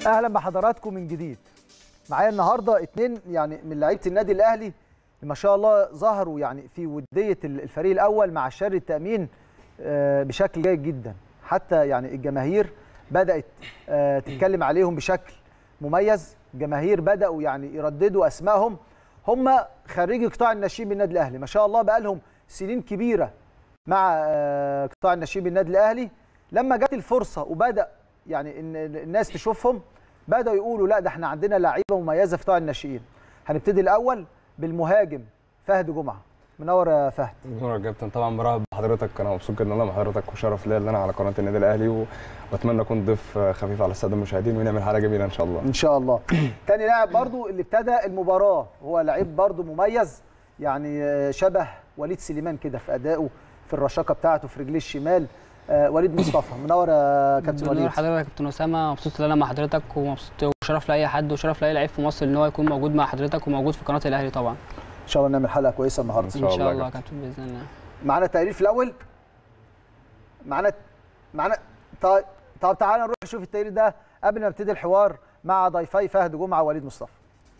اهلا بحضراتكم من جديد معايا النهارده اتنين يعني من لعيبه النادي الاهلي ما شاء الله ظهروا يعني في وديه الفريق الاول مع شر التامين آه، بشكل جيد جدا حتى يعني الجماهير بدات آه، تتكلم عليهم بشكل مميز الجماهير بداوا يعني يرددوا اسمائهم هم خريجي قطاع الناشئين بالنادي الاهلي ما شاء الله بقى لهم سنين كبيره مع آه، قطاع الناشئين بالنادي الاهلي لما جت الفرصه وبدا يعني ان الناس تشوفهم بداوا يقولوا لا ده احنا عندنا لعيبه مميزه في قطاع الناشئين هنبتدي الاول بالمهاجم فهد جمعه منور يا فهد نور يا كابتن طبعا برحب بحضرتك انا مبسوط جدا ان انا مع حضرتك وشرف ليا ان انا على قناه النادي الاهلي و... واتمنى اكون ضيف خفيف على الساده المشاهدين ونعمل حلقه جميله ان شاء الله ان شاء الله تاني لاعب برضو اللي ابتدى المباراه هو لعيب برضو مميز يعني آه، شبه وليد سليمان كده في ادائه في الرشاقه بتاعته في رجليه الشمال آه، وليد مصطفى منور يا كابتن بنور وليد حضرتك يا كابتن اسامه مبسوط ان انا مع حضرتك ومبسوط وشرف لاي حد وشرف لاي لعيب في مصر ان هو يكون موجود مع حضرتك وموجود في قناه الاهلي طبعا ان شاء الله نعمل حلقه كويسه النهارده إن شاء ان الله شاء يا الله يا كابتن. كابتن باذن الله معانا التقرير في الاول معانا معانا طيب طب تعالى نروح نشوف التقرير ده قبل ما نبتدي الحوار مع ضيفي فهد جمعه ووليد مصطفى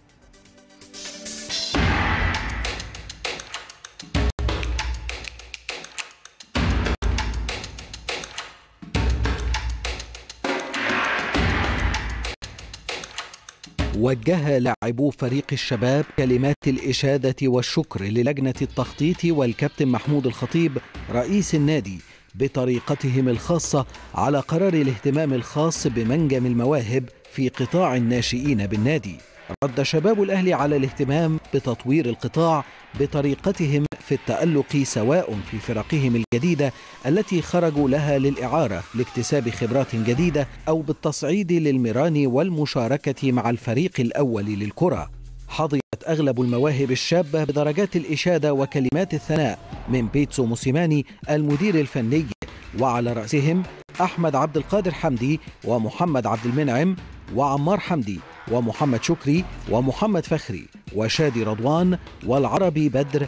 وجه لاعبو فريق الشباب كلمات الإشادة والشكر للجنة التخطيط والكابتن محمود الخطيب رئيس النادي بطريقتهم الخاصة على قرار الاهتمام الخاص بمنجم المواهب في قطاع الناشئين بالنادي رد شباب الأهلي على الاهتمام بتطوير القطاع بطريقتهم في التألق سواء في فرقهم الجديدة التي خرجوا لها للإعارة لاكتساب خبرات جديدة أو بالتصعيد للمران والمشاركة مع الفريق الأول للكرة حظيت أغلب المواهب الشابة بدرجات الإشادة وكلمات الثناء من بيتسو موسيماني المدير الفني وعلى رأسهم أحمد عبد القادر حمدي ومحمد عبد المنعم وعمار حمدي ومحمد شكري ومحمد فخري وشادي رضوان والعربي بدر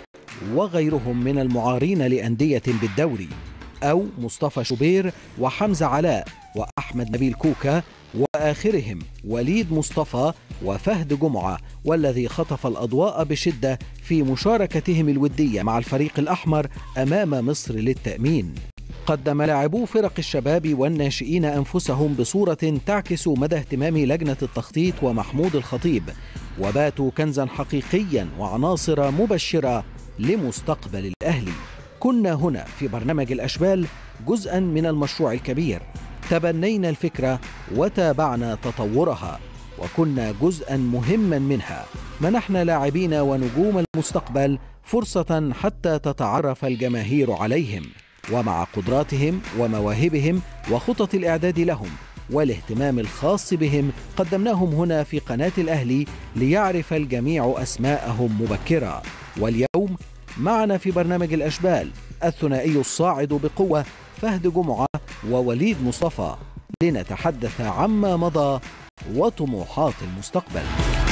وغيرهم من المعارين لأندية بالدوري أو مصطفى شوبير وحمزة علاء وأحمد نبيل كوكا وآخرهم وليد مصطفى وفهد جمعة والذي خطف الأضواء بشدة في مشاركتهم الودية مع الفريق الأحمر أمام مصر للتأمين قدم لاعبو فرق الشباب والناشئين أنفسهم بصورة تعكس مدى اهتمام لجنة التخطيط ومحمود الخطيب وباتوا كنزا حقيقيا وعناصر مبشرة لمستقبل الأهلي كنا هنا في برنامج الأشبال جزءا من المشروع الكبير تبنينا الفكرة وتابعنا تطورها وكنا جزءا مهما منها منحنا لاعبين ونجوم المستقبل فرصة حتى تتعرف الجماهير عليهم ومع قدراتهم ومواهبهم وخطط الإعداد لهم والاهتمام الخاص بهم قدمناهم هنا في قناة الأهلي ليعرف الجميع أسماءهم مبكرا واليوم معنا في برنامج الأشبال الثنائي الصاعد بقوة فهد جمعة ووليد مصطفى لنتحدث عما مضى وطموحات المستقبل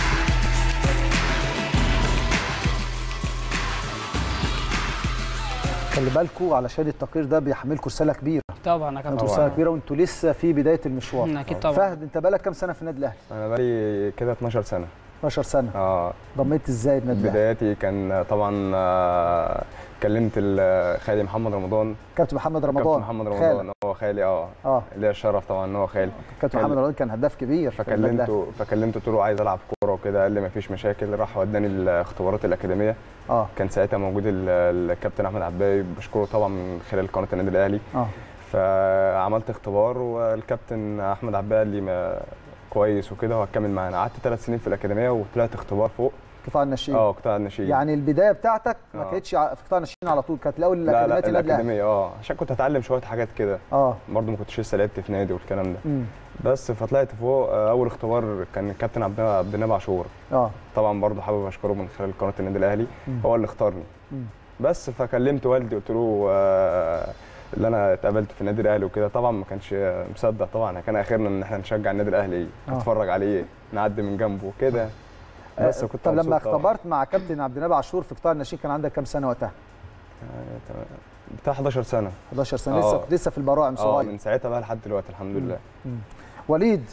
خلي بالكم علشان التقرير ده بيحملكم رساله كبيره طبعا يا انتوا كابتن رساله كبيره وانتوا لسه في بدايه المشوار اكيد طبعا فهد انت بقالك كام سنه في النادي الاهلي انا بقالي كده 12 سنه 12 سنه اه ضميت ازاي النادي الاهلي بداياتي كان طبعا آه، كلمت ال- خالي محمد رمضان كابتن محمد رمضان كابتن محمد خالد. رمضان هو خالي اه اه ليا الشرف طبعا ان هو خالي كابتن كان- محمد رمضان كان هداف كبير في النادي الأهلي. فكلمته فكلمته قلت له عايز العب كوره وكده قال لي مفيش مشاكل راح وداني الاختبارات الاكاديميه اه كان ساعتها موجود ال- الكابتن احمد عباي بشكره طبعا من خلال قناه النادي الاهلي اه فعملت اختبار والكابتن احمد عباي قال لي ما كويس وكده وهتكمل معانا قعدت ثلاث سنين في الاكاديميه وطلعت اختبار فوق قطاع الناشئين اه قطاع الناشئين يعني البدايه بتاعتك ما آه. كانتش ع- في قطاع الناشئين على طول كانت الاول لا لا الاكاديميات النادي الاهلي الاكاديميه اه عشان كنت هتعلم شويه حاجات كده اه برضه ما كنتش لسه لعبت في نادي والكلام ده امم بس فطلعت فوق آه، اول اختبار كان الكابتن عبد عبد النبي عاشور اه طبعا برضه حابب اشكره من خلال قناه النادي الاهلي مم. هو اللي اختارني مم. بس فكلمت والدي قلت له آه، اللي انا اتقابلت في النادي الاهلي وكده طبعا ما كانش مصدق طبعا كان اخرنا ان احنا نشجع النادي الاهلي آه. نتفرج عليه نعدي من جنبه كده بس آه، كنت طب لما مبسوط طبعاً. اختبرت مع كابتن عبد النبي عاشور في قطاع الناشئين كان عندك كام سنه وقتها؟ آه، تمام. بتاع 11 سنه 11 سنه لسه آه. كنت لسه في البراعم اه صغير من ساعتها بقى لحد دلوقتي الحمد لله وليد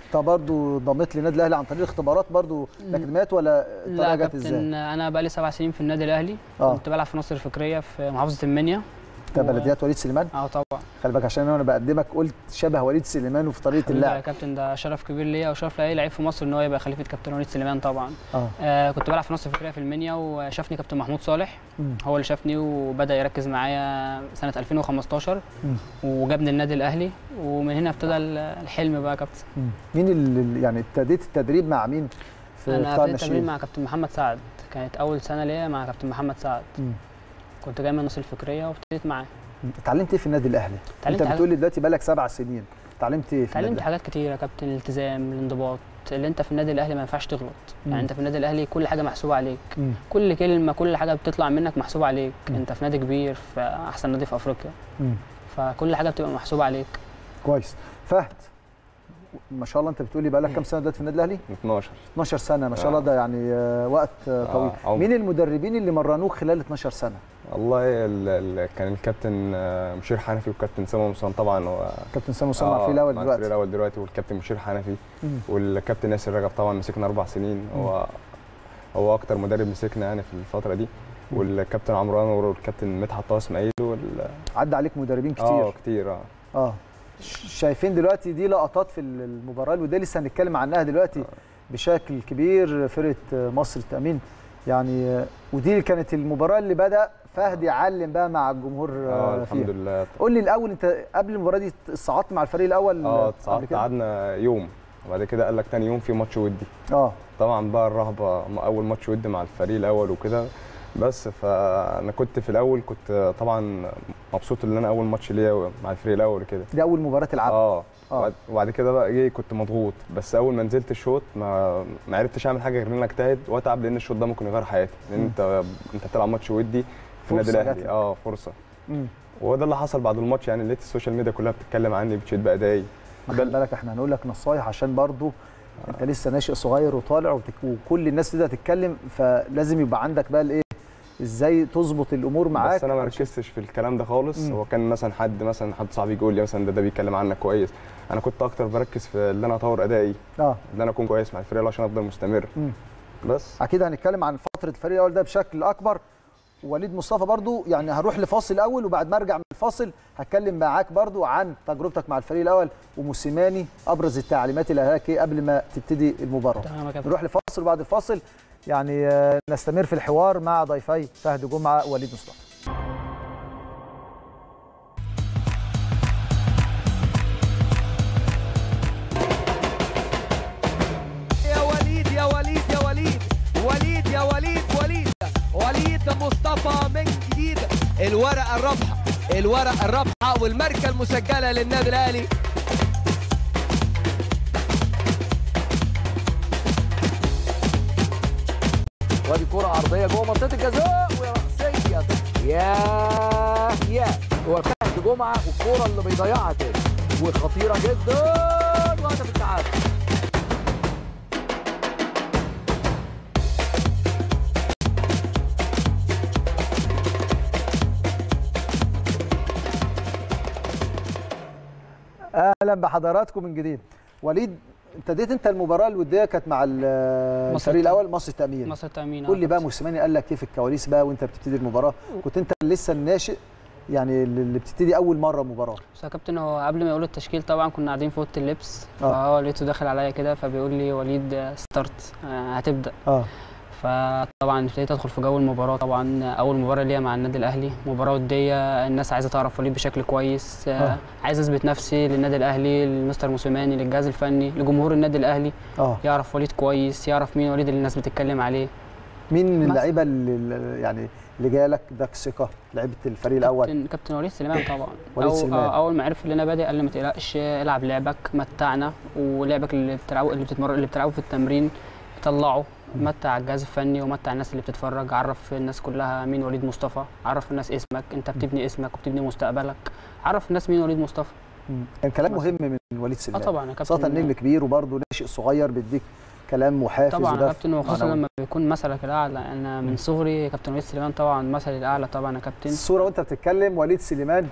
انت برضو ضميت للنادي الاهلي عن طريق الاختبارات برضو الاكاديميات ولا لا الطريقه يا جت ازاي؟ كابتن انا بقالي سبع سنين في النادي الاهلي اه كنت بلعب في نصر الفكريه في محافظه المنيا انت بلديات وليد سليمان اه طبعا خلي بالك عشان انا بقدمك قلت شبه وليد سليمان وفي طريقه حبيبي يا اللعب كابتن ده شرف كبير ليا وشرف لاي لعيب في مصر ان هو يبقى خليفه كابتن وليد سليمان طبعا اه آه كنت بلعب في نصر الفكريه في المنيا وشافني كابتن محمود صالح مم. هو اللي شافني وبدا يركز معايا سنه 2015 مم. وجابني النادي الاهلي ومن هنا ابتدى الحلم بقى يا كابتن مم. مين اللي يعني ابتديت التدريب مع مين في انا قطاع ابتديت تمرين الناشئين؟ مع كابتن محمد سعد كانت اول سنه ليا مع كابتن محمد سعد مم. كنت جاي من نصر الفكريه وابتديت معاه اتعلمت ايه في النادي الاهلي؟ اتعلمت انت حاجات- بتقول لي دلوقتي بقالك سبع سنين اتعلمت ايه في النادي اتعلمت الأهلي؟ حاجات كتير يا كابتن الالتزام الانضباط اللي انت في النادي الاهلي ما ينفعش تغلط مم. يعني انت في النادي الاهلي كل حاجه محسوبه عليك مم. كل كلمه كل حاجه بتطلع منك محسوبه عليك مم. انت في نادي كبير في احسن نادي في افريقيا مم. فكل حاجه بتبقى محسوبه عليك كويس فهد ما شاء الله انت بتقولي بقالك كام سنه دلوقتي في النادي الاهلي 12 12 سنه ما شاء آه. الله ده يعني آه، وقت آه، طويل عمر. مين المدربين اللي مرنوك خلال 12 سنه والله ال- ال- كان الكابتن آه، مشير حنفي والكابتن سامي مصطفى طبعا هو كابتن سامي مصطفى آه، في الاول مع الفريق دلوقتي الاول دلوقتي والكابتن مشير حنفي مم. والكابتن ياسر رجب طبعا مسكنا اربع سنين هو هو اكتر مدرب مسكنا يعني في الفتره دي مم. والكابتن عمرو انور والكابتن مدحت طه اسماعيل وال... عدى عليك مدربين اه كتير كتير اه اه ش- شايفين دلوقتي دي لقطات في المباراه وده لسه هنتكلم عنها دلوقتي بشكل كبير فرقه مصر التامين يعني آه، ودي كانت المباراه اللي بدا فهد يعلم بقى مع الجمهور اه آه، الحمد فيها لله قول لي الاول انت قبل المباراه دي صعدت مع الفريق الاول اه قبل صعدت كده؟ قعدنا يوم وبعد كده قال لك تاني يوم في ماتش ودي اه طبعا بقى الرهبه م- اول ماتش ودي مع الفريق الاول وكده بس فانا كنت في الاول كنت طبعا مبسوط ان انا اول ماتش ليا مع الفريق الاول كده دي اول مباراه تلعبها اه آه. وبعد- وبعد كده بقى جه كنت مضغوط بس اول ما نزلت الشوط ما ما عرفتش اعمل حاجه غير ان انا اجتهد واتعب لان الشوط ده ممكن يغير حياتي لان مم. انت انت بتلعب ماتش ودي في النادي فرصة جات الاهلي لك. اه فرصه مم. وهو ده اللي حصل بعد الماتش يعني لقيت السوشيال ميديا كلها بتتكلم عني بتشيد بادائي خلي بالك احنا هنقول لك نصايح عشان برضو انت لسه ناشئ صغير وطالع وتك... وكل الناس تبدا تتكلم فلازم يبقى عندك بقى الايه ازاي تظبط الامور معاك بس انا ما عشان- ركزتش في الكلام ده خالص مم. هو كان مثلا حد مثلا حد صاحبي يقول لي مثلا ده ده بيتكلم عنك كويس انا كنت اكتر بركز في ان انا اطور ادائي اه ان انا اكون كويس مع الفريق عشان افضل مستمر مم. بس اكيد هنتكلم عن فتره الفريق الاول ده بشكل اكبر وليد مصطفى برضو يعني هنروح لفاصل الاول وبعد ما ارجع من الفاصل هتكلم معاك برضو عن تجربتك مع الفريق الاول وموسيماني ابرز التعليمات اللي قالها لك ايه قبل ما تبتدي المباراه تمام يا كابتن نروح لفاصل وبعد الفاصل يعني آه، نستمر في الحوار مع ضيفي فهد جمعه ووليد مصطفى يا وليد يا وليد يا وليد وليد يا وليد وليد وليد مصطفى من جديد الورقة الرابحة الورقة الرابحة والماركة المسجلة للنادي الأهلي وادي كرة عرضية جوه منطقة الجزاء ورأسية يا يا هو فهد جمعة والكرة اللي بيضيعها تاني وخطيرة جدا وهدف التعادل اهلا بحضراتكم من جديد وليد ابتديت انت المباراه الوديه كانت مع ال- مصر الفريق التأمين. الاول مصر التامين مصر التامين آه قول لي بقى كابتن. موسيماني قال لك ايه في الكواليس بقى وانت بتبتدي المباراه كنت انت لسه الناشئ يعني اللي بتبتدي اول مره مباراه بس يا كابتن هو قبل ما يقول التشكيل طبعا كنا قاعدين في اوضه اللبس آه. فهو لقيته داخل عليا كده فبيقول لي وليد آه، ستارت آه، هتبدا اه فطبعا ابتديت ادخل في جو المباراه طبعا اول مباراه ليا مع النادي الاهلي مباراه وديه الناس عايزه تعرف وليد بشكل كويس آه. آه. عايز اثبت نفسي للنادي الاهلي للمستر موسيماني للجهاز الفني لجمهور النادي الاهلي اه يعرف وليد كويس يعرف مين وليد اللي الناس بتتكلم عليه مين من مثلا. اللعيبه اللي اللي- يعني اللي جالك اداك ثقه لعيبه الفريق الاول كابتن كابتن وليد سليمان طبعا وليد أو سليمان. آه، اول ما عرف ان انا بادئ قال لي ما تقلقش العب لعبك متعنا ولعبك اللي بتلعبه اللي بتتمر اللي بتلعبه في التمرين طلعه متع الجهاز الفني ومتع الناس اللي بتتفرج عرف الناس كلها مين وليد مصطفى عرف الناس اسمك انت بتبني اسمك وبتبني مستقبلك عرف الناس مين وليد مصطفى مم. كان كلام مهم من وليد اه سليمان طبعا يا خاصه كابتن نجم كبير وبرضه ناشئ صغير بيديك كلام محافز طبعا يا ودفع كابتن وخصوصا معنوي. لما بيكون مثلك الاعلى انا من صغري كابتن وليد سليمان طبعا مثلي الاعلى طبعا يا كابتن الصوره وانت بتتكلم وليد سليمان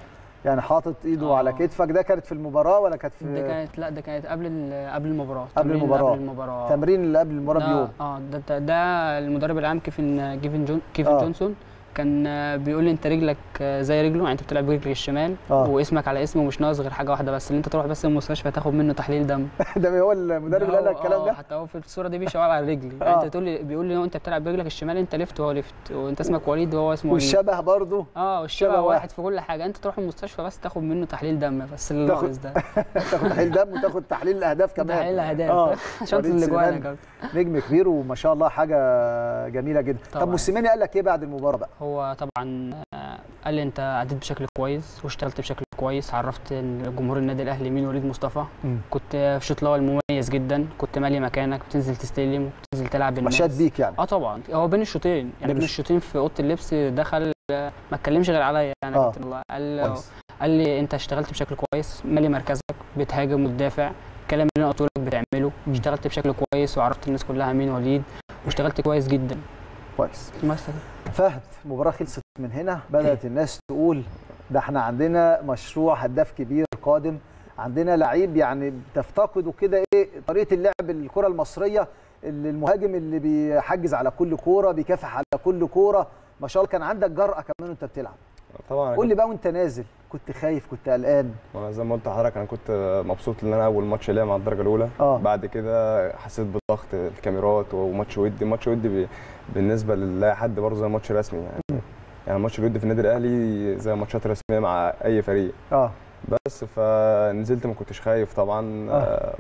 يعني حاطط ايده آه. على كتفك ده كانت في المباراه ولا كانت ده في كانت لا ده كانت قبل ال- قبل المباراه قبل تمرين المباراة. قبل المباراه التمرين اللي قبل المباراه ده- بيوم اه ده, ده, ده المدرب العام كيفن كيفن جون كيفن آه. جونسون كان آه، بيقول لي انت رجلك آه، زي رجله يعني انت بتلعب برجلك الشمال آه. واسمك على اسمه مش ناقص غير حاجه واحده بس اللي انت تروح بس المستشفى تاخد منه تحليل دم ده هو المدرب اللي قال لك هو- الكلام آه، ده حتى هو في الصوره دي بيشاور على رجلي آه. يعني انت تقول لي بيقول لي انت بتلعب برجلك الشمال انت ليفت وهو ليفت وانت اسمك وليد وهو اسمه وليد والشبه برضه اه والشبه شبه واحد. واحد في كل حاجه انت تروح المستشفى بس تاخد منه تحليل دم بس اللي تاخد- ناقص ده تاخد تحليل دم وتاخد تحليل الاهداف كمان تحليل آه. اهداف عشان وليد الاجوان يا سليمان كابتن نجم كبير وما شاء الله حاجه جميله جدا طب طبعاً. موسيماني قال لك ايه بعد المباراه بقى هو طبعا آه، قال لي انت عديت بشكل كويس واشتغلت بشكل كويس عرفت جمهور النادي الاهلي مين وليد مصطفى مم. كنت في الشوط الاول مميز جدا كنت مالي مكانك بتنزل تستلم وبتنزل تلعب بالناس مشاد بيك يعني اه طبعا هو بين الشوطين يعني بين بين الش- الشوطين في اوضه اللبس دخل آه، ما اتكلمش غير عليا يعني آه. كابتن الله قال كويس قال لي انت اشتغلت بشكل كويس مالي مركزك بتهاجم وتدافع الكلام اللي انا قلته لك بتعمله مم. اشتغلت بشكل كويس وعرفت الناس كلها مين وليد واشتغلت كويس جدا كويس مثلا فهد المباراه خلصت من هنا بدات الناس تقول ده احنا عندنا مشروع هداف كبير قادم عندنا لعيب يعني تفتقدوا كده ايه طريقه اللعب الكره المصريه اللي المهاجم اللي بيحجز على كل كوره بيكافح على كل كوره ما شاء الله كان عندك جرأه كمان وانت بتلعب طبعا أنا قول لي بقى وانت نازل كنت خايف كنت قلقان وانا زي ما قلت لحضرتك انا كنت مبسوط ان انا اول ماتش ليا مع الدرجه الاولى اه بعد كده حسيت بضغط الكاميرات وماتش ودي ماتش ودي بي- بالنسبه لاي حد برضه زي ماتش رسمي يعني يعني ماتش الودي في النادي الاهلي زي ماتشات رسميه مع اي فريق اه بس فنزلت ما كنتش خايف طبعا آه. آه.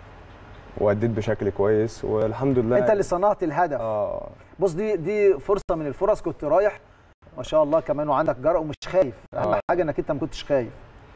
واديت بشكل كويس والحمد لله انت اللي صنعت الهدف اه بص دي دي فرصه من الفرص كنت رايح ما شاء الله كمان وعندك جرأة ومش خايف اهم آه. حاجه انك انت ما كنتش خايف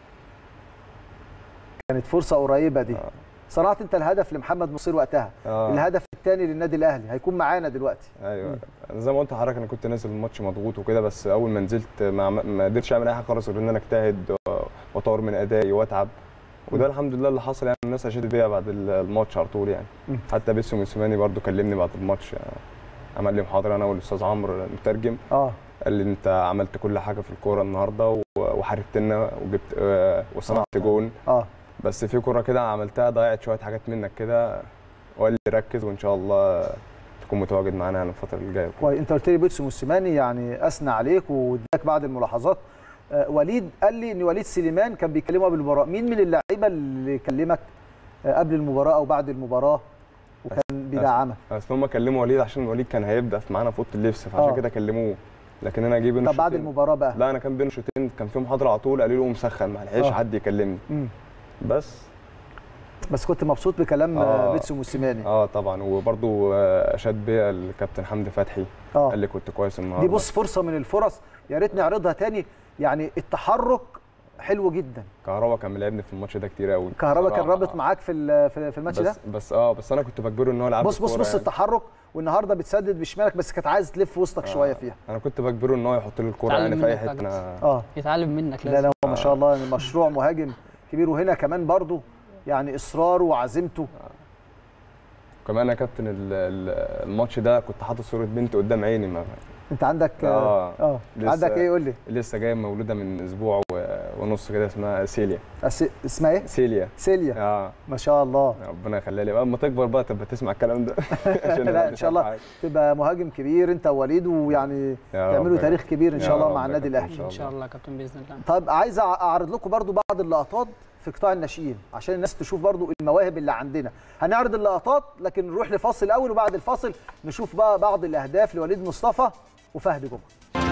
كانت فرصه قريبه دي آه. صنعت انت الهدف لمحمد نصير وقتها آه. الهدف الثاني للنادي الاهلي هيكون معانا دلوقتي ايوه أنا زي ما قلت لحضرتك انا كنت نازل الماتش مضغوط وكده بس اول ما نزلت ما, ما قدرتش اعمل اي حاجه خالص غير ان انا اجتهد و- واطور من ادائي واتعب وده الحمد لله اللي حصل يعني الناس اشادت بيا بعد ال- الماتش على طول يعني مم. حتى بيسو موسيماني برضو كلمني بعد الماتش يعني عمل لي محاضره انا والاستاذ عمرو المترجم اه قال لي انت عملت كل حاجه في الكوره النهارده و- وحاربت لنا وجبت آه، وصنعت جون اه بس في كوره كده عملتها ضيعت شويه حاجات منك كده وقال لي ركز وان شاء الله تكون متواجد معانا يعني الفتره الجايه كويس انت قلت لي بيتسو موسيماني يعني اثنى عليك واداك بعض الملاحظات آه وليد قال لي ان وليد سليمان كان بيكلمه قبل المباراه مين من اللعيبه اللي كلمك آه قبل المباراه او بعد المباراه وكان بيدعمك اصل هم كلموا وليد عشان وليد كان هيبدا في معانا في اوضه اللبس فعشان آه. كده كلموه لكن انا جه بين طب بعد الشوطين- المباراه بقى لا انا كان بين الشوطين كان في محاضره على طول قالوا له مسخن ما لحقش آه. حد يكلمني مم. بس بس كنت مبسوط بكلام آه. آه. بيتسو موسيماني اه طبعا وبرده اشاد بيا الكابتن حمدي فتحي اه قال لي كنت كويس النهارده دي بص فرصه من الفرص يا ريت نعرضها تاني يعني التحرك حلو جدا كهربا كان ملعبني في الماتش ده كتير قوي كهربا كان بصراحة. رابط معاك في ال- في في الماتش ده بس بس اه بس انا كنت بجبره ان هو يلعب بص بص الكورة بص يعني. التحرك والنهارده بتسدد بشمالك بس كانت عايز تلف وسطك شويه فيها انا كنت بجبره ان هو يحط لي الكوره اتعلم يعني في اي منك حته بقى. انا اه يتعلم منك لا لازم لا هو ما شاء الله مشروع مهاجم كبير وهنا كمان برضو يعني اصراره وعزيمته كمان يا كابتن ال- ال- الماتش ده كنت حاطط صوره بنتي قدام عيني ما انت عندك اه اه لسه- عندك ايه قول لي لسه جايه مولوده من اسبوع و- ونص كده اسمها سيليا أس... اسمها ايه سيليا سيليا اه ما شاء الله ربنا يخليها لي اما تكبر بقى تبقى تسمع الكلام ده عشان لا ان شاء الله حاجة. تبقى مهاجم كبير انت ووليد ويعني يا تعملوا رب. تاريخ كبير ان يا شاء الله رب مع يا النادي كابتن، إن الاهلي شاء ان شاء الله يا كابتن باذن الله طيب عايز أع- اعرض لكم برضو بعض اللقطات في قطاع الناشئين عشان الناس تشوف برضو المواهب اللي عندنا هنعرض اللقطات لكن نروح لفاصل الاول وبعد الفاصل نشوف بقى بعض الاهداف لوليد مصطفى وفهد جمعه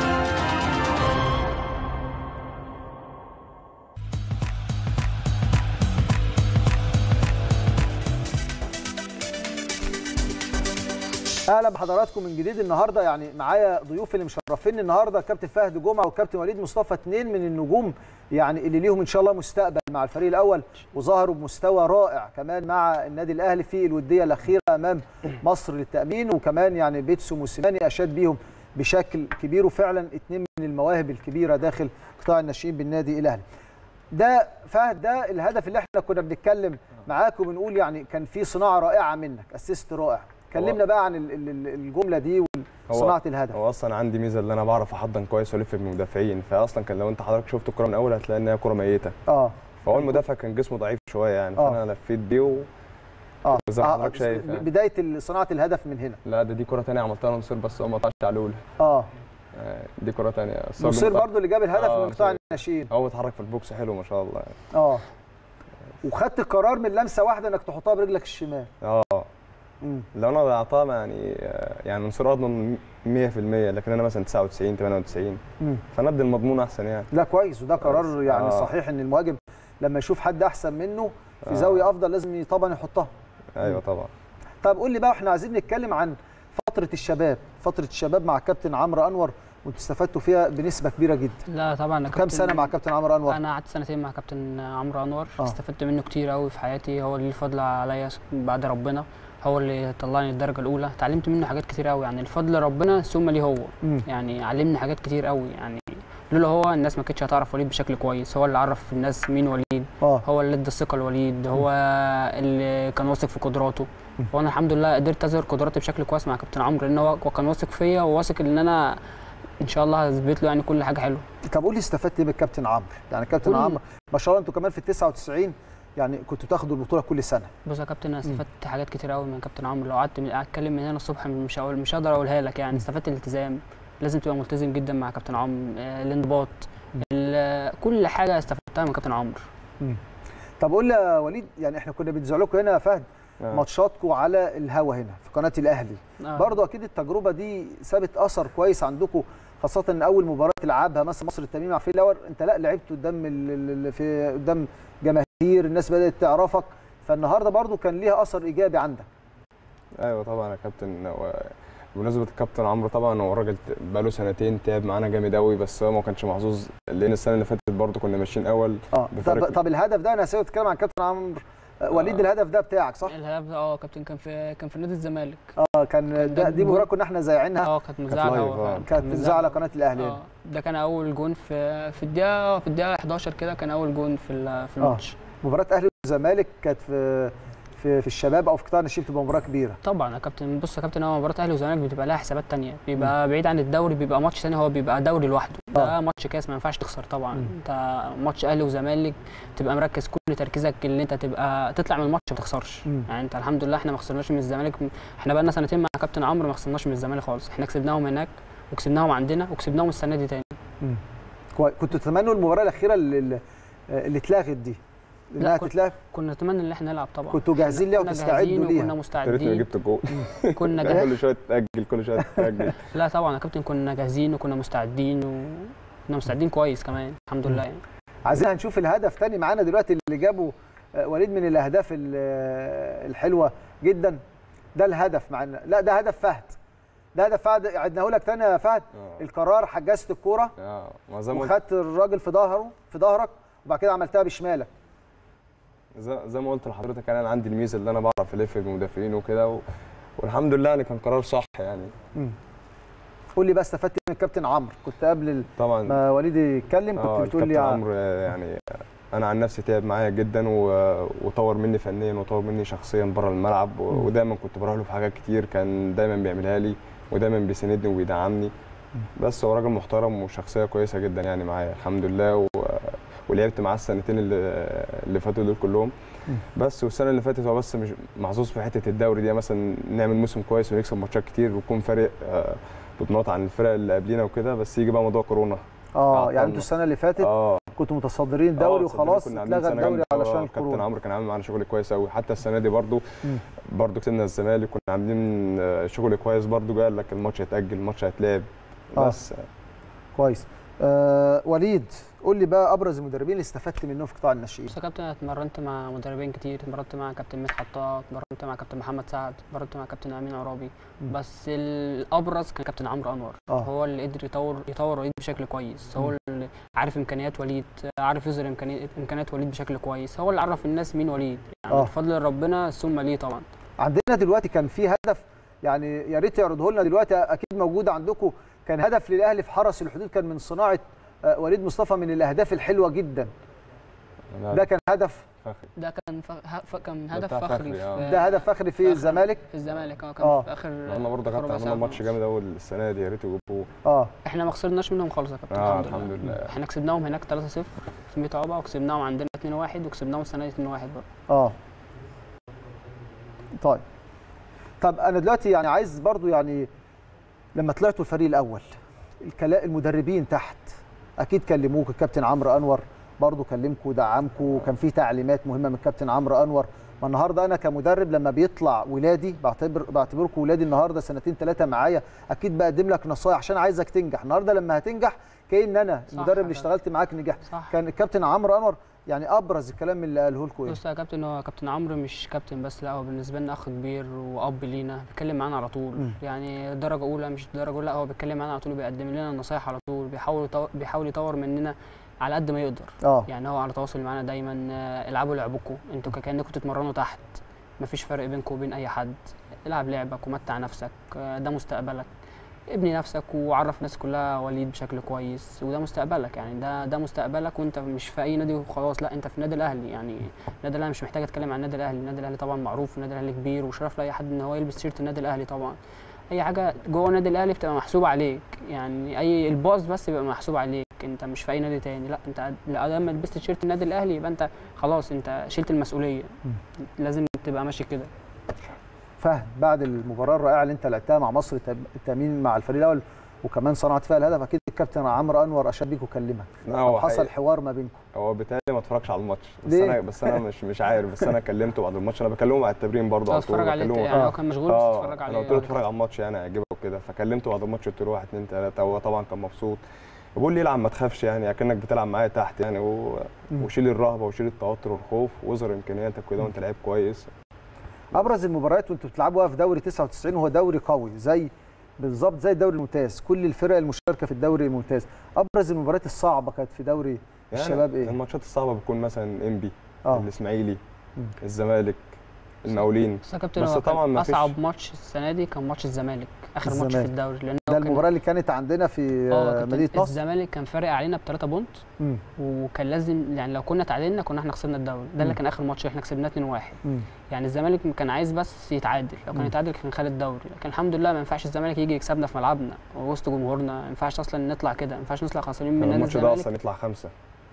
اهلا بحضراتكم من جديد النهارده يعني معايا ضيوف اللي مشرفيني النهارده كابتن فهد جمعه وكابتن وليد مصطفى اثنين من النجوم يعني اللي ليهم ان شاء الله مستقبل مع الفريق الاول وظهروا بمستوى رائع كمان مع النادي الاهلي في الوديه الاخيره امام مصر للتامين وكمان يعني بيتسو موسيماني اشاد بيهم بشكل كبير وفعلا اثنين من المواهب الكبيره داخل قطاع الناشئين بالنادي الاهلي. ده فهد ده الهدف اللي احنا كنا بنتكلم معاك وبنقول يعني كان في صناعه رائعه منك اسيست رائع كلمنا بقى عن ال- ال- ال- الجمله دي وصناعه الهدف هو اصلا عندي ميزه اللي انا بعرف احضن كويس والف بالمدافعين فاصلا كان لو انت حضرتك شفت الكره من الاول هتلاقي ان هي كره ميته اه فهو المدافع كان جسمه ضعيف شويه يعني آه. فانا لفيت بيه و... اه زي ما حضرتك شايف يعني. بدايه ال- صناعه الهدف من هنا لا ده دي كره ثانيه عملتها نصير بس هو ما قطعش على الاولى اه آه، دي كره ثانيه نصير برضو اللي جاب الهدف آه، من قطاع نصير. الناشئين هو اتحرك في البوكس حلو ما شاء الله يعني. اه وخدت قرار من لمسه واحده انك تحطها برجلك الشمال اه مم. لو انا ضيعتها ما يعني آه، يعني نصير اضمن 100% لكن انا مثلا 99 98 مم. فانا ادي المضمون احسن يعني لا كويس وده قرار يعني آه. صحيح ان المهاجم لما يشوف حد احسن منه في آه. زاويه افضل لازم طبعا يحطها ايوه طبعا طب قول لي بقى احنا عايزين نتكلم عن فتره الشباب فتره الشباب مع كابتن عمرو انور وانتوا استفدتوا فيها بنسبه كبيره جدا لا طبعا أنا كام كابتن- سنه مع كابتن عمرو انور انا قعدت سنتين مع كابتن عمرو انور آه. استفدت منه كتير قوي في حياتي هو اللي الفضل عليا بعد ربنا هو اللي طلعني الدرجه الاولى اتعلمت منه حاجات كتير قوي يعني الفضل ربنا ثم ليه هو مم. يعني علمني حاجات كتير قوي يعني لولا هو الناس ما كانتش هتعرف وليد بشكل كويس هو اللي عرف الناس مين وليد اه هو اللي ادى الثقه لوليد هو اللي كان واثق في قدراته وانا الحمد لله قدرت اظهر قدراتي بشكل كويس مع كابتن عمرو لان هو هو كان واثق فيا وواثق ان انا ان شاء الله هثبت له يعني كل حاجه حلوه طب قول لي استفدت ايه بالكابتن عمرو يعني كابتن كل- عمرو ما شاء الله انتوا كمان في ال 99 يعني كنتوا تاخدوا البطوله كل سنه بص يا كابتن انا استفدت حاجات كتير قوي من كابتن عمرو لو قعدت من- اتكلم من هنا الصبح مش هقول مش هقدر اقولها لك يعني استفدت الالتزام لازم تبقى ملتزم جدا مع كابتن عمرو آه، الانضباط ال- كل حاجه استفدتها من كابتن عمرو طب قول لي يا وليد يعني احنا كنا بنذيع لكم هنا يا فهد آه. ماتشاتكم على الهوا هنا في قناه الاهلي آه. برضه اكيد التجربه دي سابت اثر كويس عندكم خاصه ان اول مباراه تلعبها مثلا مصر التميم مع في الاول انت لا لعبت قدام ال- ال- ال- في قدام جماهير الناس بدات تعرفك فالنهارده برضه كان ليها اثر ايجابي عندك ايوه طبعا يا كابتن هو بمناسبه الكابتن عمرو طبعا هو راجل ت- بقاله سنتين تعب معانا جامد قوي بس هو ما كانش محظوظ لان السنه اللي فاتت برضه كنا ماشيين اول اه طب, بفرق- طب الهدف ده انا هسيبك تتكلم عن كابتن عمرو آه، وليد الهدف ده بتاعك صح؟ الهدف ده اه كابتن كان في كان في نادي الزمالك اه كان ده ده دي جول. مباراه كنا احنا زايعينها اه كانت مذاعه لايف، هوا آه. فعلا. كانت بتذاع على قناه الاهلي اه ده كان اول جون في في الدقيقه في الدقيقه 11 كده كان اول جون في ال- في الماتش مباراه اهلي والزمالك كانت في في في الشباب او في قطاع الناشئين بتبقى مباراه كبيره طبعا يا كابتن بص يا كابتن هو مباراه اهلي وزمالك بتبقى لها حسابات تانية بيبقى بعيد عن الدوري بيبقى ماتش تاني هو بيبقى دوري لوحده ده آه. ماتش كاس ما ينفعش تخسر طبعا مم. انت ماتش اهلي وزمالك تبقى مركز كل تركيزك اللي انت تبقى تطلع من الماتش ما تخسرش مم. يعني انت الحمد لله احنا ما خسرناش من الزمالك احنا بقى لنا سنتين مع كابتن عمرو ما خسرناش من الزمالك خالص احنا كسبناهم هناك وكسبناهم عندنا وكسبناهم السنه دي تاني كويس كنتوا تتمنوا المباراه الاخيره اللي, اللي- اللي اتلغت دي انها كنت- تتلعب كنا نتمنى ان احنا نلعب طبعا كنتوا جاهزين ليها كنا وتستعدوا جاهزين ليها. وكنا يا ريتني ما مستعدين جبت الجول كنا جاهزين كل شويه تاجل كل شويه تاجل لا طبعا يا كابتن كنا جاهزين وكنا مستعدين وكنا مستعدين كويس كمان الحمد لله يعني عايزين هنشوف الهدف تاني معانا دلوقتي اللي جابه آه، وليد من الاهداف ال- آه، الحلوه جدا ده الهدف معانا لا ده هدف فهد ده هدف فهد عدناه لك تاني يا فهد آه. القرار حجزت الكوره اه ما زي ما قلت وخدت الراجل في ظهره في ظهرك وبعد كده عملتها بشمالك زي زي ما قلت لحضرتك انا عندي الميزه اللي انا بعرف الف بالمدافعين وكده و... والحمد لله يعني كان قرار صح يعني قول لي بقى استفدت إيه من الكابتن عمرو كنت قبل ال- طبعا ما وليد يتكلم اه كنت بتقول الكابتن لي ع- عمرو آه، يعني انا عن نفسي تعب معايا جدا و- وطور مني فنيا وطور مني شخصيا بره الملعب و- مم. ودايما كنت بروح له في حاجات كتير كان دايما بيعملها لي ودايما بيساندني وبيدعمني بس هو راجل محترم وشخصيه كويسه جدا يعني معايا الحمد لله و... ولعبت معاه السنتين اللي, اللي فاتوا دول كلهم مم. بس والسنه اللي فاتت هو بس مش محظوظ في حته الدوري دي مثلا نعمل موسم كويس ونكسب ماتشات كتير ويكون فارق آه، بطولات عن الفرق اللي قبلينا وكده بس يجي بقى موضوع كورونا اه عطلنا. يعني انتوا السنه اللي فاتت اه كنتوا متصدرين الدوري آه، وخلاص صدقني كنا عاملين اتلغى سنة الدوري جامدة. علشان آه، كابتن الكورونا عمرو كان عامل معانا شغل كويس قوي حتى السنه دي برضو مم. برضو كسبنا الزمالك كنا عاملين آه، شغل كويس برضو قال لك الماتش هيتاجل الماتش هيتلعب آه. بس كويس آه وليد قول لي بقى ابرز المدربين اللي استفدت منهم في قطاع الناشئين بص يا كابتن انا اتمرنت مع مدربين كتير اتمرنت مع كابتن مدحت طه اتمرنت مع كابتن محمد سعد اتمرنت مع كابتن امين عرابي مم. بس الابرز كان كابتن عمرو انور آه. هو اللي قدر يطور يطور وليد بشكل كويس هو اللي عارف امكانيات وليد عارف يظهر امكانيات امكانيات وليد بشكل كويس هو اللي عرف الناس مين وليد يعني آه. بفضل ربنا ثم ليه طبعا عندنا دلوقتي كان في هدف يعني يا ريت يعرضه لنا دلوقتي اكيد موجود عندكم كان هدف للاهلي في حرس الحدود كان من صناعه آه، وليد مصطفى من الاهداف الحلوه جدا لا، ده كان هدف فخري ده كان ف... ه- ف... كان ده هدف بتاع فخري فخري، آه. في ده هدف فخري في فخري. الزمالك في الزمالك اه كان آه. في اخر احنا برضه آخر كابتن ربع ساعة عملنا في ماتش الماتش. جامد قوي السنه دي يا ريت يجيبوه اه احنا ما خسرناش منهم خالص يا كابتن اه الحمد, الحمد لله احنا كسبناهم هناك 3-0 في ميت عقبه وكسبناهم عندنا 2-1 وكسبناهم السنه دي 2-1 برضه اه طيب طب انا دلوقتي يعني عايز برضو يعني لما طلعتوا الفريق الاول الكلا- المدربين تحت اكيد كلموك الكابتن عمرو انور برضو كلمكم ودعمكم وكان في تعليمات مهمه من الكابتن عمرو انور ما النهارده انا كمدرب لما بيطلع ولادي بعتبر بعتبركم ولادي النهارده سنتين ثلاثه معايا اكيد بقدم لك نصايح عشان عايزك تنجح النهارده لما هتنجح كأن انا صح المدرب يا اللي كابتن. اشتغلت معاك نجحت صح كان الكابتن عمرو انور يعني ابرز الكلام اللي قاله لكم ايه بص يا كابتن هو كابتن عمرو مش كابتن بس لا هو بالنسبه لنا اخ كبير واب لينا بيتكلم معانا على طول مم. يعني درجه اولى مش درجه اولى لا هو بيتكلم معانا على طول وبيقدم لنا النصايح على طول بيحاول يطور بيحاول يطور مننا على قد ما يقدر اه يعني هو على تواصل معانا دايما آه، العبوا لعبكم انتوا كانكم تتمرنوا تحت مفيش فرق بينكم وبين اي حد العب لعبك ومتع نفسك آه، ده مستقبلك ابني نفسك وعرف الناس كلها وليد بشكل كويس وده مستقبلك يعني ده ده مستقبلك وانت مش في اي نادي وخلاص لا انت في النادي الاهلي يعني النادي الاهلي مش محتاج اتكلم عن النادي الاهلي النادي الاهلي طبعا معروف النادي الاهلي كبير وشرف لاي حد ان هو يلبس تيشيرت النادي الاهلي طبعا اي حاجه جوه النادي الاهلي بتبقى محسوبه عليك يعني اي الباص بس بيبقى محسوب عليك انت مش في اي نادي تاني لا انت لما لبست تيشيرت النادي الاهلي يبقى انت خلاص انت شلت المسؤوليه لازم تبقى ماشي كده فهد بعد المباراه الرائعه اللي انت لعبتها مع مصر التم- التامين مع الفريق الاول وكمان صنعت فيها الهدف اكيد الكابتن عمرو انور اشاد بيك وكلمك لا، أو هو حصل حقيقي. حوار ما بينكم هو بالتالي ما اتفرجش على الماتش بس ليه؟ انا بس انا مش مش عارف بس انا كلمته بعد الماتش انا بكلمه بعد التمرين برضه على طول اتفرج عليه بكلمه يعني آه. هو كان مشغول بس اه اتفرج عليه انا قلت له اتفرج على الماتش يعني هيعجبك وكده فكلمته بعد الماتش قلت له واحد اتنين تلاته هو طبعا كان مبسوط بيقول لي العب ما تخافش يعني اكنك بتلعب معايا تحت يعني و... مم. وشيل الرهبه وشيل التوتر والخوف واظهر امكانياتك كده وانت لعيب كويس ابرز المباريات وانتوا بتلعبوها في دوري 99 هو دوري قوي زي بالظبط زي الدوري الممتاز كل الفرق المشاركه في الدوري الممتاز ابرز المباريات الصعبه كانت في دوري يعني الشباب ايه الماتشات الصعبه بتكون مثلا انبي اه الاسماعيلي مم. الزمالك المقاولين بس يا كابتن بس هو كان طبعاً ما فيش- اصعب ماتش السنه دي كان ماتش الزمالك اخر ماتش في الزمالك. الدوري لان ده هو كان- المباراه اللي كانت عندنا في اه آه، كابتن، مدينه نصر الزمالك كان فارق علينا بثلاثة بونت مم. وكان لازم يعني لو كنا تعادلنا كنا احنا خسرنا الدوري ده اللي مم. كان اخر ماتش احنا كسبناه 2-1 مم. يعني الزمالك كان عايز بس يتعادل لو كان مم. يتعادل كان خد الدوري لكن الحمد لله ما ينفعش الزمالك يجي يكسبنا في ملعبنا ووسط جمهورنا ما ينفعش اصلا نطلع كده ما ينفعش نطلع خسرانين من نادي الماتش ده الزمالك اصلا يطلع خمسه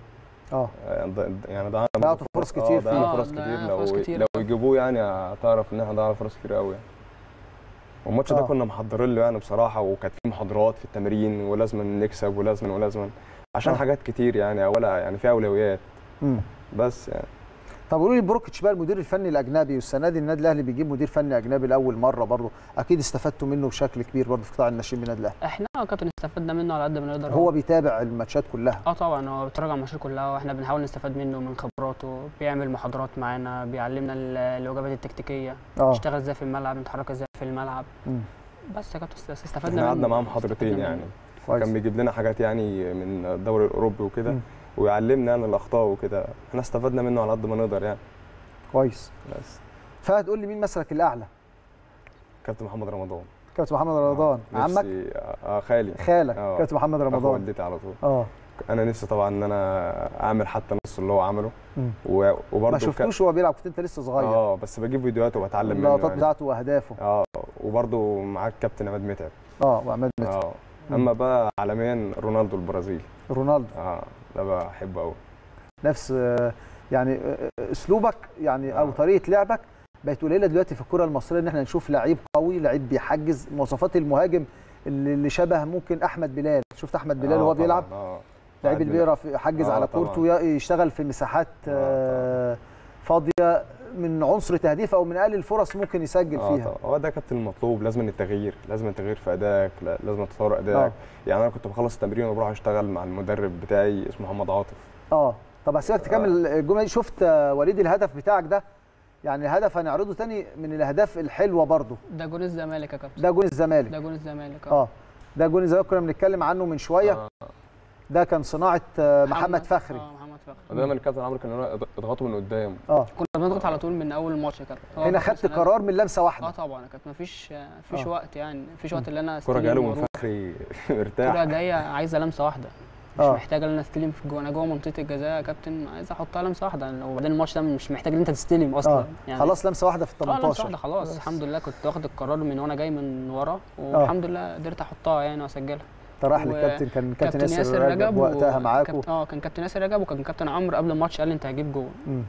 اه يعني ضيعنا ضيعتوا فرص كتير ضيعنا فيه. فرص آه، كتير ضيعنا لو فرص كتير. لو يجيبوه يعني هتعرف ان احنا ضيعنا فرص كتير قوي يعني والماتش ده آه. كنا محضرين له يعني بصراحه وكانت فيه محاضرات في التمرين ولازم نكسب ولازم ولازم عشان آه. حاجات كتير يعني اولا يعني في اولويات مم. بس يعني طب قولوا لي بروكيتش بقى المدير الفني الاجنبي والسنه دي النادي الاهلي بيجيب مدير فني اجنبي لاول مره برضه اكيد استفدتوا منه بشكل كبير برضه في قطاع الناشئين من النادي الاهلي احنا اه كابتن استفدنا منه على قد ما نقدر هو بيتابع الماتشات كلها اه طبعا هو بيتراجع الماتشات كلها واحنا بنحاول نستفاد منه من خبراته بيعمل محاضرات معانا بيعلمنا ال- الوجبات التكتيكيه اه نشتغل ازاي في الملعب نتحرك ازاي في الملعب مم. بس يا كابتن است- استفدنا احنا منه قعدنا معاه استفدنا محاضرتين منه. يعني كويس كان بيجيب لنا حاجات يعني من الدوري الاوروبي وكده مم. ويعلمنا يعني الاخطاء وكده احنا استفدنا منه على قد ما نقدر يعني كويس بس فهد قول لي مين مسلك الاعلى كابتن محمد رمضان كابتن محمد رمضان عمك نفسي اه خالي خالك آه. كابتن محمد اخو رمضان والدتي على طول اه انا نفسي طبعا ان انا اعمل حتى نص اللي هو عمله مم. و- وبرضه ما ك- شفتوش وهو بيلعب كنت انت لسه صغير اه بس بجيب فيديوهات وبتعلم منه اللقطات يعني. بتاعته واهدافه اه وبرضه معاك كابتن عماد متعب اه وعماد متعب اه مم. اما بقى عالميا رونالدو البرازيلي رونالدو اه ده بحبه قوي نفس آه، يعني آه، اسلوبك يعني او آه. طريقه لعبك بقت قليله دلوقتي في الكره المصريه ان احنا نشوف لعيب قوي لعيب بيحجز مواصفات المهاجم اللي اللي شبه ممكن احمد بلال شفت احمد بلال وهو بيلعب اه لعيب اللي قاعد بيعرف يحجز آه، على طبعاً. كورته ي- يشتغل في مساحات آه، آه، فاضيه من عنصر تهديف او من اقل الفرص ممكن يسجل اه فيها طبعا هو ده كابتن المطلوب لازم التغيير لازم التغيير في ادائك لا- لازم تطور ادائك آه. يعني انا كنت بخلص التمرين وبروح اشتغل مع المدرب بتاعي اسمه محمد عاطف اه طب هسيبك تكمل الجمله دي شفت آه، وليد الهدف بتاعك ده يعني الهدف هنعرضه تاني من الاهداف الحلوه برضو ده جون الزمالك يا كابتن ده جون الزمالك ده جون الزمالك اه ده جون الزمالك كنا بنتكلم عنه من شويه آه. ده كان صناعه آه، محمد فخري اه محمد فخري ودايما الكابتن عمرو كان يقول اضغطوا من قدام اه كنا بنضغط على طول من اول الماتش يا كابتن هو هنا فخري خدت السنة دي- قرار من لمسه اه واحده طبعا يا كابتن مفيش مفيش آه. وقت يعني مفيش وقت اللي انا الكوره استلم جاله من وأروح. فخري الكوره ارتاح جايه عايزه لمسه واحده مش آه. محتاج ان انا استلم في جوه انا جوه منطقه الجزاء يا كابتن عايز احطها لمسه واحده وبعدين الماتش ده مش محتاج ان انت تستلم اصلا اه يعني خلاص لمسه واحده في ال اه لمسه 18 واحده خلاص بس. الحمد لله كنت واخد القرار من وانا جاي من ورا والحمد لله قدرت احطها يعني واسجلها انت رايح و- للكابتن كان كابتن ياسر رجب و- وقتها معاكم كابت- اه كان كابتن ياسر رجب وكان كابتن عمرو قبل الماتش قال لي انت هجيب جول مم.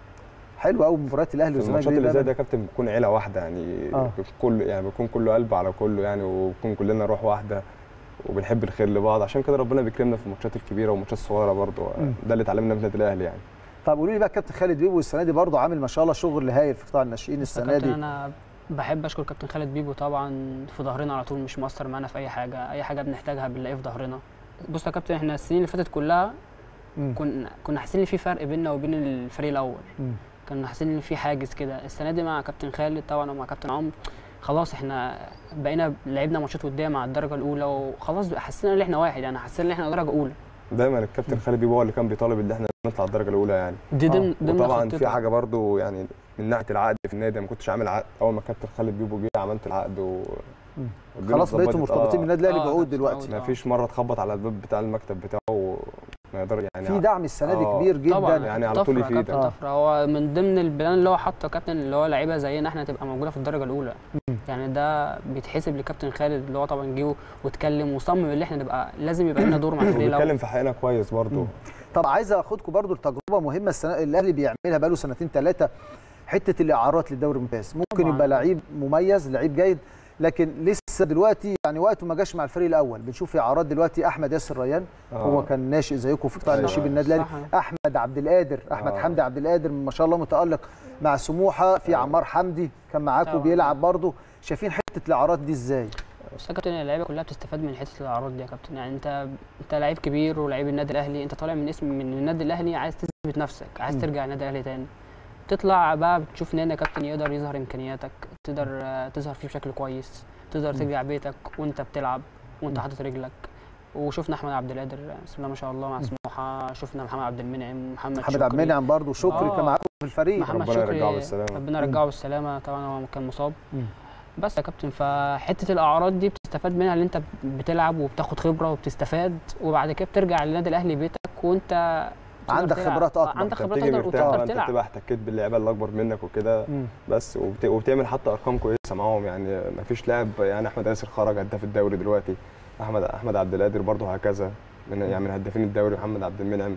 حلو قوي مباريات الاهلي في والزمالك الماتشات اللي زي دايماً. ده يا كابتن بتكون عيله واحده يعني آه. كل يعني بيكون كله قلب على كله يعني وبنكون كلنا روح واحده وبنحب الخير لبعض عشان كده ربنا بيكرمنا في الماتشات الكبيره والماتشات الصغيره برضه مم. ده اللي اتعلمنا في النادي الاهلي يعني طب قولوا لي بقى كابتن خالد بيبو السنه دي برضه عامل ما شاء الله شغل هايل في قطاع الناشئين بس يا السنه كابتن دي انا بحب اشكر كابتن خالد بيبو طبعا في ظهرنا على طول مش مقصر معانا في اي حاجه اي حاجه بنحتاجها بنلاقيه في ظهرنا بص يا كابتن احنا السنين اللي فاتت كلها مم. كنا كنا حاسين ان في فرق بيننا وبين الفريق الاول مم. كنا حاسين ان في حاجز كده السنه دي مع كابتن خالد طبعا ومع كابتن عمرو خلاص احنا بقينا لعبنا ماتشات وديه مع الدرجه الاولى وخلاص بقى حسينا ان احنا واحد يعني حسينا ان احنا درجه اولى دايما الكابتن خالد بيبو هو اللي كان بيطالب ان احنا نطلع الدرجه الاولى يعني دي ضمن ضمن وطبعا خطته. في حاجه برضو يعني من ناحيه العقد في النادي ما كنتش عامل عقد اول ما الكابتن خالد بيبو جه عملت العقد و مم. والدنيا خلاص بقيتوا اتظبطت. مرتبطين آه. بالنادي الاهلي آه، بعقود كابتن دلوقتي عقود. ما فيش مره تخبط على الباب بتاع المكتب بتاعه ما يقدر يعني في دعم السنه دي آه، كبير جدا طبعا يعني على طول طفرة يا يفيدك. كابتن آه. طفره هو من ضمن البلان اللي هو حاطه كابتن اللي هو لعيبه زينا احنا تبقى موجوده في الدرجه الاولى مم. يعني ده بيتحسب لكابتن خالد اللي هو طبعا جه واتكلم وصمم ان احنا نبقى لازم يبقى لنا دور مع الفريق الاول وبيتكلم في حقنا كويس برضو مم. طب عايز اخدكم برضو لتجربه مهمه السنه الاهلي بيعملها بقاله سنتين ثلاثه حته الاعارات للدوري الممتاز ممكن طبعاً. يبقى لعيب مميز لعيب جيد لكن لسه دلوقتي يعني وقته ما جاش مع الفريق الاول بنشوف اعارات دلوقتي احمد ياسر ريان آه. هو كان ناشئ زيكم في قطاع أيوة. الناشئين بالنادي الاهلي صح. احمد عبد القادر احمد آه. حمدي عبد القادر ما شاء الله متالق مع سموحه في أيوة. عمار حمدي كان معاكم طبعاً. بيلعب برضه شايفين حته الاعارات دي ازاي بس يا كابتن اللعيبه كلها بتستفاد من حته الاعراض دي يا كابتن يعني انت انت لعيب كبير ولعيب النادي الاهلي انت طالع من اسم من النادي الاهلي عايز تثبت نفسك عايز مم. ترجع النادي الاهلي تاني تطلع بقى بتشوف نادي يا كابتن يقدر يظهر امكانياتك تقدر آه، تظهر فيه بشكل كويس تقدر مم. ترجع بيتك وانت بتلعب وانت مم. حاطط رجلك وشفنا احمد عبد القادر بسم الله ما شاء الله مع مم. سموحه شفنا محمد عبد المنعم محمد محمد عبد شكري. المنعم برضه شكري آه. كان معاكم في الفريق محمد ربنا شكري يرجعه بالسلامة. ربنا مم. يرجعه بالسلامه طبعا هو كان مصاب مم. بس يا كابتن فحته الاعراض دي بتستفاد منها ان انت بتلعب وبتاخد خبره وبتستفاد وبعد كده بترجع للنادي الاهلي بيتك وانت تقدر عندك تلعب. خبرات آه، أكبر. عندك انت خبرات بتيجي اكتر مرتاح بقى وتقدر انت تلعب بتبقى احتكيت باللعيبه اللي اكبر منك وكده مم. بس وبت... وبتعمل حتى ارقام كويسه معاهم يعني ما فيش لاعب يعني احمد ياسر خرج هداف الدوري دلوقتي احمد احمد عبد القادر برضه هكذا من يعني من هدافين الدوري محمد عبد المنعم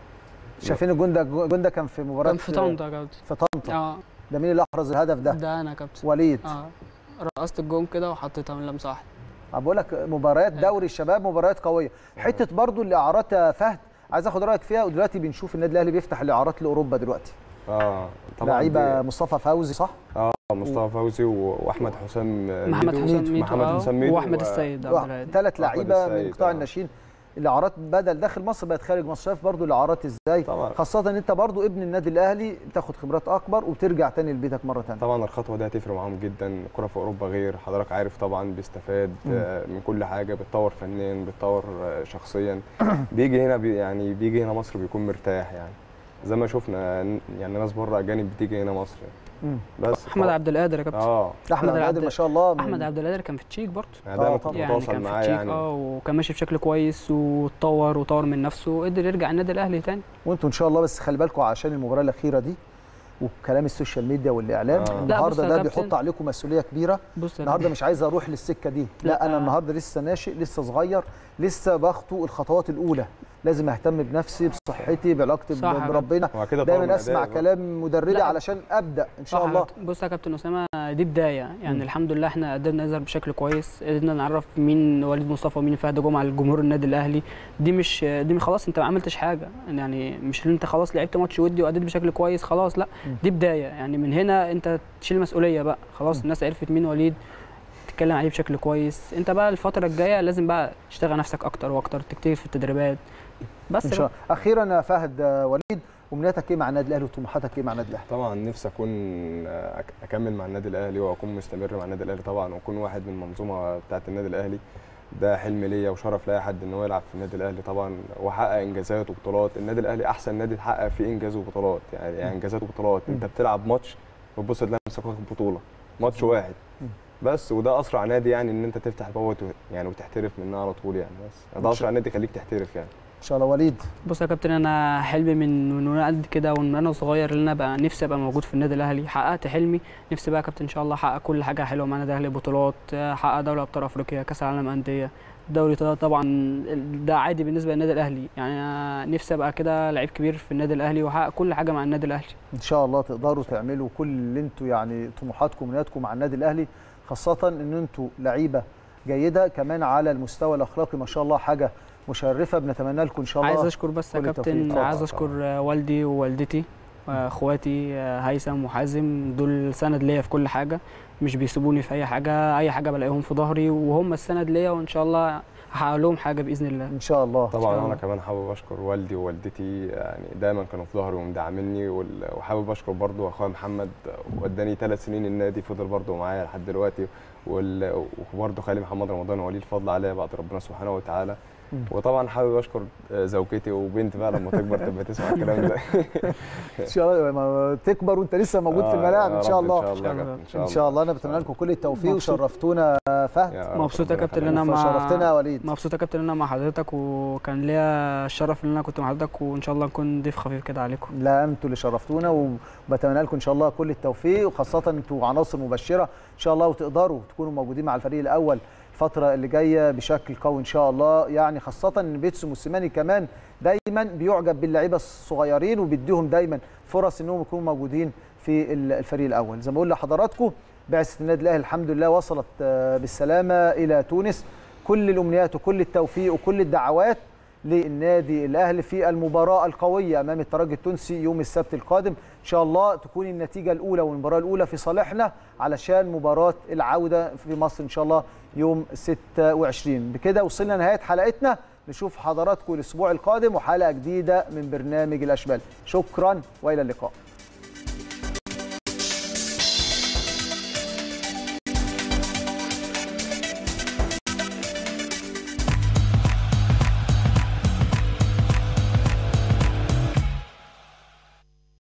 شايفين الجون ده الجون ده كان في مباراه كان في طنطا يا كابتن في طنطا اه ده مين اللي احرز الهدف ده ده انا يا كابتن وليد اه رقصت الجون كده وحطيتها من لمسه واحده بقول لك مباريات دوري الشباب مباريات قويه حته برضو الاعارات يا فهد عايز اخد رايك فيها ودلوقتي بنشوف النادي الاهلي بيفتح الاعارات لاوروبا دلوقتي اه طبعا لعيبه دي- مصطفى فوزي صح اه مصطفى فوزي و- واحمد حسام محمد ميدو. حسام ميدو محمد آه، حسام ميدو واحمد و- السيد عبد الهادي ثلاث وأحمد لعيبه من السيد، قطاع آه. الناشئين الاعارات بدل داخل مصر بقت خارج مصر شايف برضو الاعارات ازاي طبعا خاصه ان انت برضو ابن النادي الاهلي بتاخد خبرات اكبر وبترجع تاني لبيتك مره ثانيه طبعا الخطوه دي هتفرق معاهم جدا الكره في اوروبا غير حضرتك عارف طبعا بيستفاد مم. آه، من كل حاجه بيتطور فنيا بيتطور آه، شخصيا بيجي هنا بي يعني بيجي هنا مصر بيكون مرتاح يعني زي ما شفنا ن- يعني ناس بره اجانب بتيجي هنا مصر يعني. بس احمد عبد القادر يا كابتن اه احمد عبد- عبد ما شاء الله من- احمد عبد القادر كان في تشيك برضه يعني دايما آه، كنت طبعاً. يعني بتواصل كان في معاه تشيك يعني اه وكان ماشي بشكل كويس واتطور وطور من نفسه وقدر يرجع النادي الاهلي تاني وانتوا ان شاء الله بس خلي بالكم عشان المباراه الاخيره دي وكلام السوشيال ميديا والاعلام آه. لا، بص النهارده يا ده كابتن. بيحط عليكم مسؤوليه كبيره بص يا النهارده مش عايز اروح للسكه دي لا, لا. انا النهارده لسه ناشئ لسه صغير لسه باخطو الخطوات الاولى لازم اهتم بنفسي بصحتي بعلاقتي صح يا بربنا هو كده طور دايما من اسمع أدائه. كلام مدربي لا. علشان ابدا ان شاء صح يا الله كابتن. بص يا كابتن اسامه دي بدايه يعني مم. الحمد لله احنا قدرنا نظهر بشكل كويس قدرنا نعرف مين وليد مصطفى ومين فهد جمعه لجمهور النادي الاهلي دي مش دي مش خلاص انت ما عملتش حاجه يعني مش ان انت خلاص لعبت ماتش ودي واديت بشكل كويس خلاص لا مم. دي بدايه يعني من هنا انت تشيل مسؤوليه بقى خلاص مم. الناس عرفت مين وليد تتكلم عليه بشكل كويس انت بقى الفتره الجايه لازم بقى تشتغل نفسك اكتر واكتر تكتير في التدريبات بس ان بقى. شاء الله اخيرا يا فهد آه، وليد امنياتك ايه مع النادي الاهلي وطموحاتك ايه مع النادي الاهلي طبعا نفسي اكون آه، أك- اكمل مع النادي الاهلي واكون مستمر مع النادي الاهلي طبعا واكون واحد من المنظومه بتاعه النادي الاهلي ده حلم ليا وشرف لاي حد ان هو يلعب في النادي الاهلي طبعا واحقق انجازات وبطولات النادي الاهلي احسن نادي تحقق فيه انجاز وبطولات يعني, يعني انجازات وبطولات انت بتلعب ماتش وتبص تلاقي نفسك واخد بطوله ماتش واحد مم. بس وده اسرع نادي يعني ان انت تفتح بوت يعني وتحترف منها على طول يعني بس ده اسرع نادي يخليك تحترف يعني ان شاء الله وليد بص يا كابتن انا حلمي من من وانا قد كده ومن انا صغير ان انا بقى نفسي ابقى موجود في النادي الاهلي حققت حلمي نفسي بقى يا كابتن ان شاء الله احقق كل حاجه حلوه مع النادي الاهلي بطولات احقق دوري ابطال افريقيا كاس العالم انديه الدوري ده طبعا ده عادي بالنسبه للنادي الاهلي يعني أنا نفسي ابقى كده لعيب كبير في النادي الاهلي واحقق كل حاجه مع النادي الاهلي ان شاء الله تقدروا تعملوا كل اللي انتوا يعني طموحاتكم ومنياتكم مع النادي الاهلي خاصه ان انتوا لعيبه جيده كمان على المستوى الاخلاقي ما شاء الله حاجه مشرفه بنتمنى لكم ان شاء الله عايز اشكر بس يا كل التوفيق. كابتن اتفضل. عايز اشكر والدي ووالدتي اخواتي هيثم وحازم دول سند ليا في كل حاجه مش بيسيبوني في اي حاجه اي حاجه بلاقيهم في ظهري وهم السند ليا وان شاء الله هحقق لهم حاجه باذن الله ان شاء الله طبعا الله. انا كمان حابب اشكر والدي ووالدتي يعني دايما كانوا في ظهري ومدعميني وال- وحابب اشكر برضو اخويا محمد وداني ثلاث سنين النادي فضل برضو معايا لحد دلوقتي وال- وبرضو خالي محمد رمضان ولي الفضل عليا بعد ربنا سبحانه وتعالى مم. وطبعا حابب اشكر زوجتي وبنتي بقى لما تكبر تبقى تسمع الكلام ده ان شاء الله ما تكبر وانت لسه موجود في آه، الملاعب يا ان شاء رب الله ان شاء الله يا كابتن، ان شاء ان الله شاء الله انا بتمنى لكم كل التوفيق مبسوط. وشرفتونا فهد يا رب مبسوط يا ربنا كابتن ان يخليك. انا مع شرفتنا يا وليد مبسوط يا كابتن ان انا مع حضرتك وكان ليا الشرف ان انا كنت مع حضرتك وان شاء الله نكون ضيف خفيف كده عليكم لا انتوا اللي شرفتونا وبتمنى لكم ان شاء الله كل التوفيق وخاصه انتوا عناصر مبشره ان شاء الله وتقدروا تكونوا موجودين مع الفريق الاول الفتره اللي جايه بشكل قوي ان شاء الله يعني خاصه ان بيتسو موسيماني كمان دايما بيعجب باللعيبه الصغيرين وبيديهم دايما فرص انهم يكونوا موجودين في ال- الفريق الاول زي ما بقول لحضراتكم بعثه النادي الاهلي الحمد لله وصلت آه، بالسلامه الى تونس كل الامنيات وكل التوفيق وكل الدعوات للنادي الاهلي في المباراه القويه امام الترجي التونسي يوم السبت القادم ان شاء الله تكون النتيجه الاولى والمباراه الاولى في صالحنا علشان مباراه العوده في مصر ان شاء الله يوم 26 بكده وصلنا لنهايه حلقتنا نشوف حضراتكم الاسبوع القادم وحلقه جديده من برنامج الاشبال شكرا والى اللقاء